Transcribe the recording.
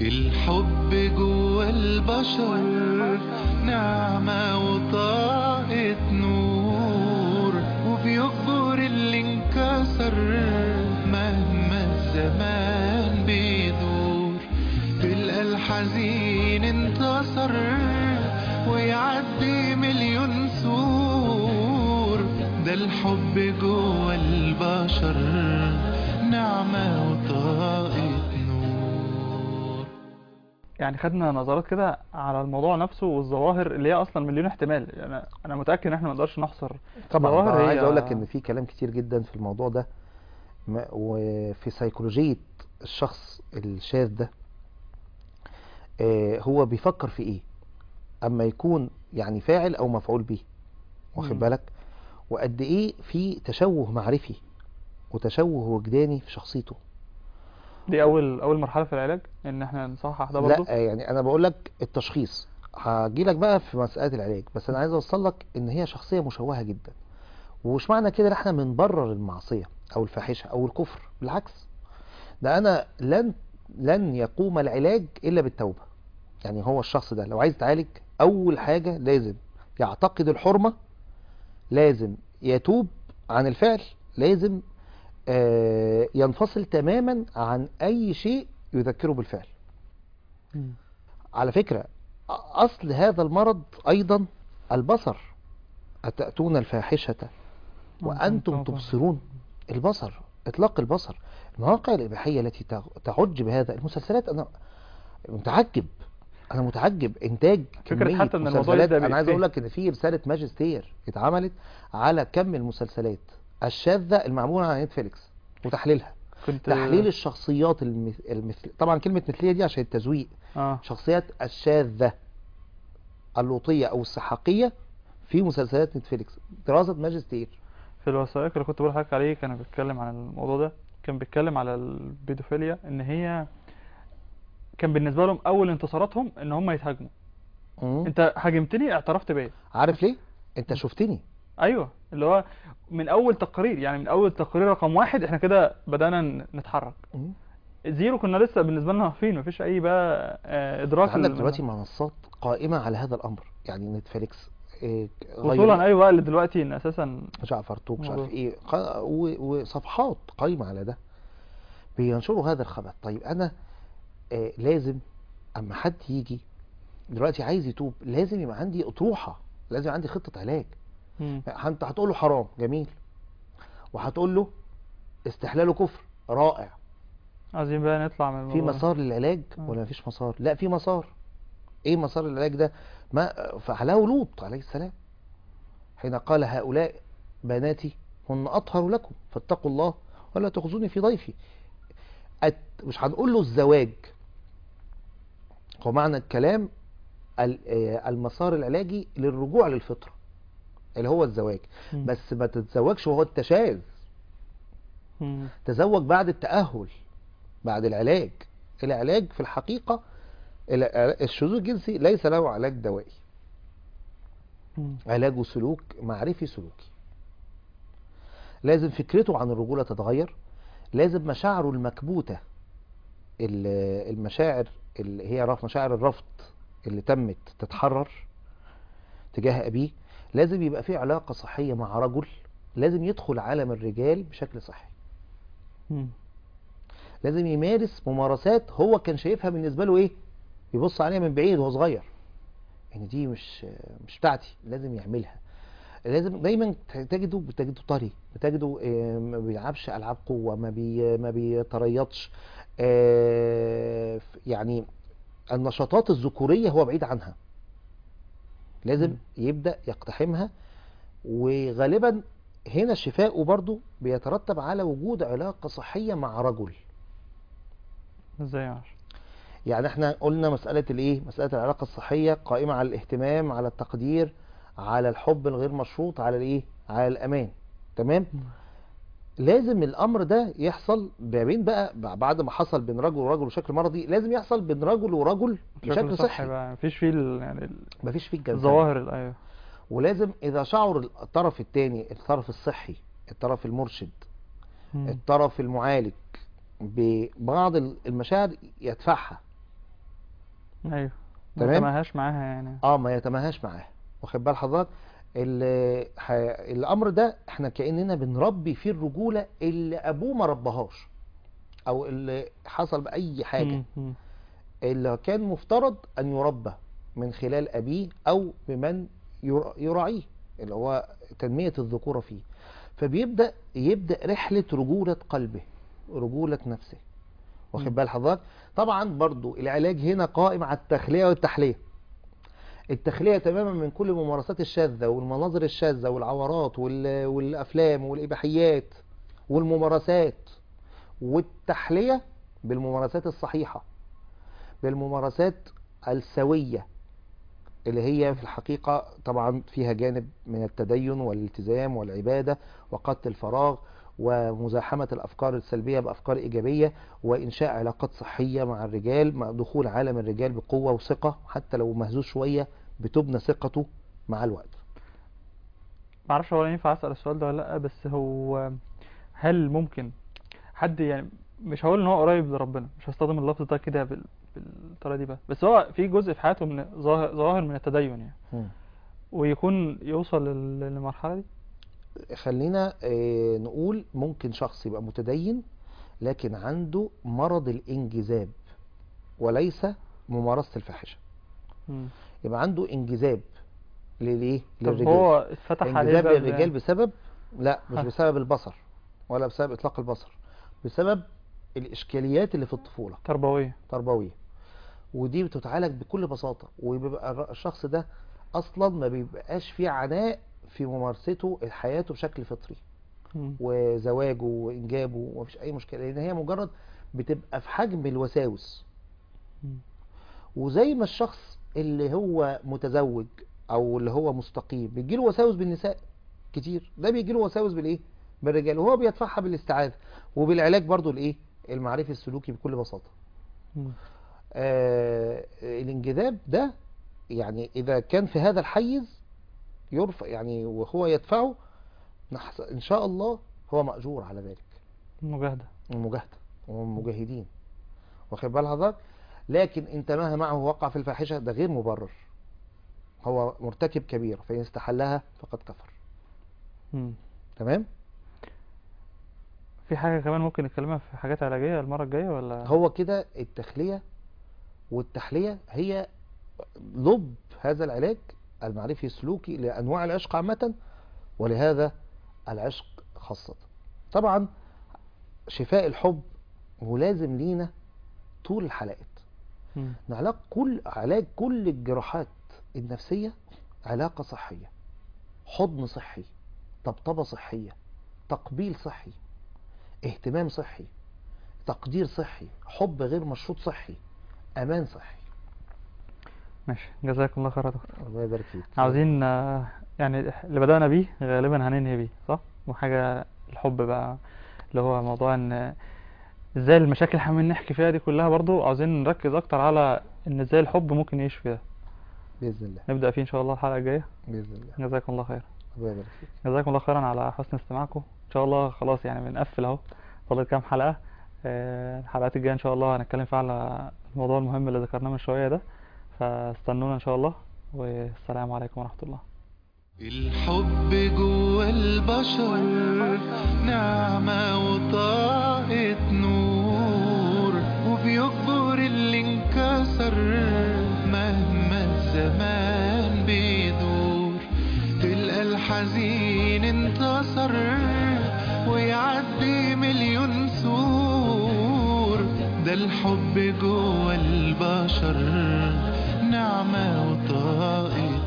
الحب جوا البشر نعمة وطاقة نور وبيكبر اللي انكسر مهما الزمان بيدور تلقى الحزين انتصر ويعدي مليون سور ده الحب جوا البشر نعمة وطاقة نور يعني خدنا نظرات كده على الموضوع نفسه والظواهر اللي هي اصلا مليون احتمال يعني انا متاكد ان احنا ما نقدرش نحصر طبعا ظواهر أنا هي- عايز اقول لك ان في كلام كتير جدا في الموضوع ده ما- وفي سيكولوجية الشخص الشاذ ده آه، هو بيفكر في ايه اما يكون يعني فاعل او مفعول به واخد مم. بالك وقد ايه في تشوه معرفي وتشوه وجداني في شخصيته دي اول اول مرحله في العلاج ان احنا نصحح ده برضه لا يعني انا بقول لك التشخيص هاجي لك بقى في مسألة العلاج بس انا عايز اوصل لك ان هي شخصية مشوهة جدا ومش معنى كده ان احنا بنبرر المعصية او الفاحشة او الكفر بالعكس ده انا لن لن يقوم العلاج الا بالتوبة يعني هو الشخص ده لو عايز يتعالج اول حاجة لازم يعتقد الحرمة لازم يتوب عن الفعل لازم آه، ينفصل تماما عن اي شيء يذكره بالفعل مم. على فكرة أصل هذا المرض أيضا البصر أتأتون الفاحشة وأنتم تبصرون البصر إطلاق البصر المواقع الإباحية التي تع- تعج بهذا المسلسلات أنا متعجب أنا متعجب إنتاج فكرة كمية حتى إن الموضوع مسلسلات يبدأ أنا عايز بإفيه. أقول لك إن في رسالة ماجستير اتعملت على كم المسلسلات الشاذة المعمولة على نتفليكس وتحليلها كنت تحليل الشخصيات المث... المثل... طبعا كلمة مثلية دي عشان التزويق اه شخصيات الشاذة اللوطية أو السحاقية في مسلسلات نتفليكس دراسة ماجستير في الوثائق اللي كنت بقول لحضرتك عليه كان بيتكلم عن الموضوع ده كان بيتكلم على البيدوفيليا ان هي كان بالنسبه لهم اول انتصاراتهم ان هم يتهاجموا مم. انت هاجمتني اعترفت بيا عارف ليه؟ أنت شفتني ايوه اللي هو من اول تقرير يعني من اول تقرير رقم واحد احنا كده بدانا ن- نتحرك مم. زيرو كنا لسه بالنسبه لنا واقفين مفيش اي بقى آه، ادراك عندك لل- دلوقتي منصات قائمة على هذا الأمر يعني نتفليكس إيه، غير- وصولا ايوه اللي دلوقتي ان اساسا جعفر توك مش عارف موضوع. ايه ق- و- وصفحات قايمة على ده بينشروا هذا الخبر طيب انا آه لازم اما حد يجي دلوقتي عايز يتوب لازم يبقى عندي اطروحة لازم يبقى عندي خطة علاج مم. انت هتقول له حرام جميل وهتقول له استحلاله كفر رائع عايزين بقى نطلع من في الموضوع ده. مسار للعلاج آه. ولا مفيش مسار لا في مسار ايه مسار العلاج ده ما فعله لوط عليه السلام حين قال هؤلاء بناتي هن اطهر لكم فاتقوا الله ولا تخزوني في ضيفي أت... مش هنقول له الزواج هو معنى الكلام ال- آه، المسار العلاجي للرجوع للفطرة اللي هو الزواج مم. بس ما تتزوجش وهو التشاذ مم. تزوج بعد التأهل بعد العلاج العلاج في الحقيقة الع- الشذوذ الجنسي ليس له علاج دوائي مم. علاجه سلوك معرفي سلوكي لازم فكرته عن الرجولة تتغير لازم مشاعره المكبوتة ال- المشاعر اللي هي رف- مشاعر الرفض اللي تمت تتحرر تجاه أبيه لازم يبقى في علاقة صحية مع رجل لازم يدخل عالم الرجال بشكل صحي مم. لازم يمارس ممارسات هو كان شايفها بالنسبة له ايه يبص عليها من بعيد وهو صغير ان دي مش مش بتاعتي لازم يعملها لازم دايما تجده بتجده طري بتجده آه، ما بيلعبش العاب قوه ما بي ما بيتريضش آه، يعني النشاطات الذكوريه هو بعيد عنها لازم مم. يبدا يقتحمها وغالبا هنا شفاؤه برضو بيترتب على وجود علاقه صحيه مع رجل ازاي يا عشر يعني احنا قلنا مسألة الايه مسألة العلاقة الصحية قائمة على الاهتمام على التقدير على الحب الغير مشروط على الايه على الامان تمام لازم الامر ده يحصل ما بين بقى بعد ما حصل بين رجل ورجل بشكل مرضي لازم يحصل بين رجل ورجل بشكل صحي بقى مفيش فيه ال- يعني ال- مفيش فيه الجنسية الظواهر ال- ايوه ولازم اذا شعر الطرف الثاني الطرف الصحي الطرف المرشد مم. الطرف المعالج ببعض المشاعر يدفعها ايوه ما تمام؟ تماهاش معاها يعني اه ما يتماهاش معاه واخد بال حضرتك ال- ح- الامر ده احنا كاننا بنربي فيه الرجوله اللي ابوه ما ربهاش او اللي حصل باي حاجه مم، مم. اللي كان مفترض ان يربى من خلال ابيه او بمن ير- يراعيه اللي هو تنميه الذكوره فيه فبيبدا يبدا رحله رجوله قلبه رجوله نفسه مم. واخد بال حضرتك طبعا برضو العلاج هنا قائم على التخليه والتحليه التخليه تماما من كل الممارسات الشاذه والمناظر الشاذه والعورات وال- والافلام والاباحيات والممارسات والتحليه بالممارسات الصحيحه بالممارسات السويه اللي هي في الحقيقه طبعا فيها جانب من التدين والالتزام والعباده وقت الفراغ ومزاحمه الافكار السلبيه بافكار ايجابيه وانشاء علاقات صحيه مع الرجال مع دخول عالم الرجال بقوه وثقه حتى لو مهزوز شويه بتبنى ثقته مع الوقت معرفش هو ينفع اسال السؤال ده ولا لا بس هو هل ممكن حد يعني مش هقول ان هو قريب لربنا مش هستخدم اللفظ ده كده بال... بالطريقه دي بس بس هو في جزء في حياته من ظاهر ظاهر من التدين يعني ويكون يوصل لل- للمرحله دي خلينا آه، نقول ممكن شخص يبقى متدين لكن عنده مرض الانجذاب وليس ممارسة الفاحشة مم. يبقى عنده انجذاب للإيه؟ طب للرجال هو اتفتح عليه انجذاب باب للرجال يعني. بسبب لا مش ها. بسبب البصر ولا بسبب إطلاق البصر بسبب الإشكاليات اللي في الطفولة تربويه تربوية ودي بتتعالج بكل بساطة وبيبقى الر- الشخص ده أصلا ما بيبقاش فيه عناء في ممارسته حياته بشكل فطري مم. وزواجه وإنجابه ومفيش أي مشكلة لأن هي مجرد بتبقى في حجم الوساوس مم. وزي ما الشخص اللي هو متزوج أو اللي هو مستقيم بيجيله وساوس بالنساء كتير ده بيجيله وساوس بالإيه؟ بالرجال وهو بيدفعها بالاستعاذة وبالعلاج برضو الإيه؟ المعرفي السلوكي بكل بساطة مم. آه الانجذاب ده يعني إذا كان في هذا الحيز يرفع يعني وهو يدفعه نحس إن شاء الله هو مأجور على ذلك مجاهده المجاهدة والمجاهدين واخد بال حضرتك لكن إن تماه معه وقع في الفاحشة ده غير مبرر هو مرتكب كبير فإن استحلها فقد كفر مم. تمام في حاجه كمان ممكن نتكلمها في حاجات علاجيه المره الجايه ولا هو كده التخلية والتحلية هي لب هذا العلاج المعرفي السلوكي لأنواع العشق عامة ولهذا العشق خاصة طبعا شفاء الحب ملازم لينا طول الحلقات مم. علاج كل علاج كل الجراحات النفسية علاقة صحية حضن صحي طبطبة صحية تقبيل صحي اهتمام صحي تقدير صحي حب غير مشروط صحي امان صحي ماشي جزاكم الله خير يا دكتور الله يبارك فيك عاوزين آه، يعني اللي بدأنا بيه غالبا هننهي بيه صح وحاجة الحب بقى اللي هو موضوع ان ازاي المشاكل اللي عمالين نحكي فيها دي كلها برضو عاوزين نركز اكتر على ان ازاي الحب ممكن يعيش فيها باذن الله نبدأ فيه ان شاء الله الحلقة الجاية باذن الله جزاكم الله خير الله يبارك فيك جزاكم الله خيرا على حسن استماعكم ان شاء الله خلاص يعني بنقفل اهو فاضل كام حلقة آه، الحلقات الجاية ان شاء الله هنتكلم فيها على الموضوع المهم اللي ذكرناه من شوية ده فاستنونا ان شاء الله والسلام عليكم ورحمة الله الحب جوا البشر نعمة وطاقة نور وبيكبر اللي انكسر مهما الزمان بيدور تلقى الحزين انتصر ويعدي مليون سور ده الحب جوا البشر نعمة وطاقة